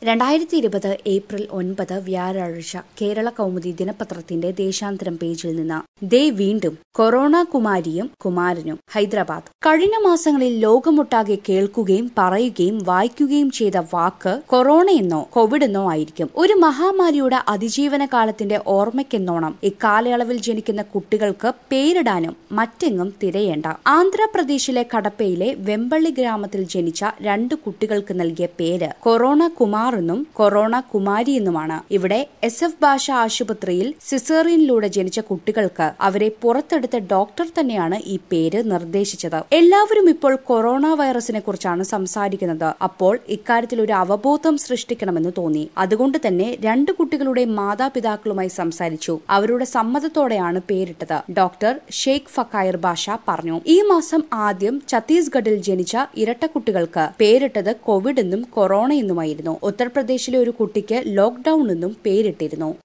രണ്ടായിരത്തി ഇരുപത് ഏപ്രിൽ ഒൻപത് വ്യാഴാഴ്ച കേരള കൗമുദി ദിനപത്രത്തിന്റെ ദേശാന്തരം പേജിൽ നിന്ന് ദേ വീണ്ടും കൊറോണ കുമാരിയും കുമാരനും ഹൈദരാബാദ് കഴിഞ്ഞ മാസങ്ങളിൽ ലോകമൊട്ടാകെ കേൾക്കുകയും പറയുകയും വായിക്കുകയും ചെയ്ത വാക്ക് കൊറോണയെന്നോ കോവിഡെന്നോ ആയിരിക്കും ഒരു മഹാമാരിയുടെ അതിജീവന കാലത്തിന്റെ ഓർമ്മയ്ക്കെന്നോണം ഇക്കാലയളവിൽ ജനിക്കുന്ന കുട്ടികൾക്ക് പേരിടാനും മറ്റെങ്ങും തിരയേണ്ട ആന്ധ്രാപ്രദേശിലെ കടപ്പയിലെ വെമ്പള്ളി ഗ്രാമത്തിൽ ജനിച്ച രണ്ട് കുട്ടികൾക്ക് നൽകിയ പേര് കൊറോണ കുമാർ എന്നും കൊറോണ കുമാരി എന്നുമാണ് ഇവിടെ എസ് എഫ് ഭാഷ ആശുപത്രിയിൽ സിസേറിയനിലൂടെ ജനിച്ച കുട്ടികൾക്ക് അവരെ പുറത്തെടുത്ത ഡോക്ടർ തന്നെയാണ് ഈ പേര് നിർദ്ദേശിച്ചത് എല്ലാവരും ഇപ്പോൾ കൊറോണ വൈറസിനെ കുറിച്ചാണ് സംസാരിക്കുന്നത് അപ്പോൾ ഇക്കാര്യത്തിൽ ഒരു അവബോധം സൃഷ്ടിക്കണമെന്ന് തോന്നി അതുകൊണ്ട് തന്നെ രണ്ട് കുട്ടികളുടെ മാതാപിതാക്കളുമായി സംസാരിച്ചു അവരുടെ സമ്മതത്തോടെയാണ് പേരിട്ടത് ഡോക്ടർ ഷെയ്ഖ് ഫക്കായർ ബാഷ പറഞ്ഞു ഈ മാസം ആദ്യം ഛത്തീസ്ഗഡിൽ ജനിച്ച ഇരട്ട കുട്ടികൾക്ക് പേരിട്ടത് കോവിഡ് എന്നും കൊറോണ എന്നുമായിരുന്നു ഉത്തർപ്രദേശിലെ ഒരു കുട്ടിക്ക് ലോക്ഡൌൺ എന്നും പേരിട്ടിരുന്നു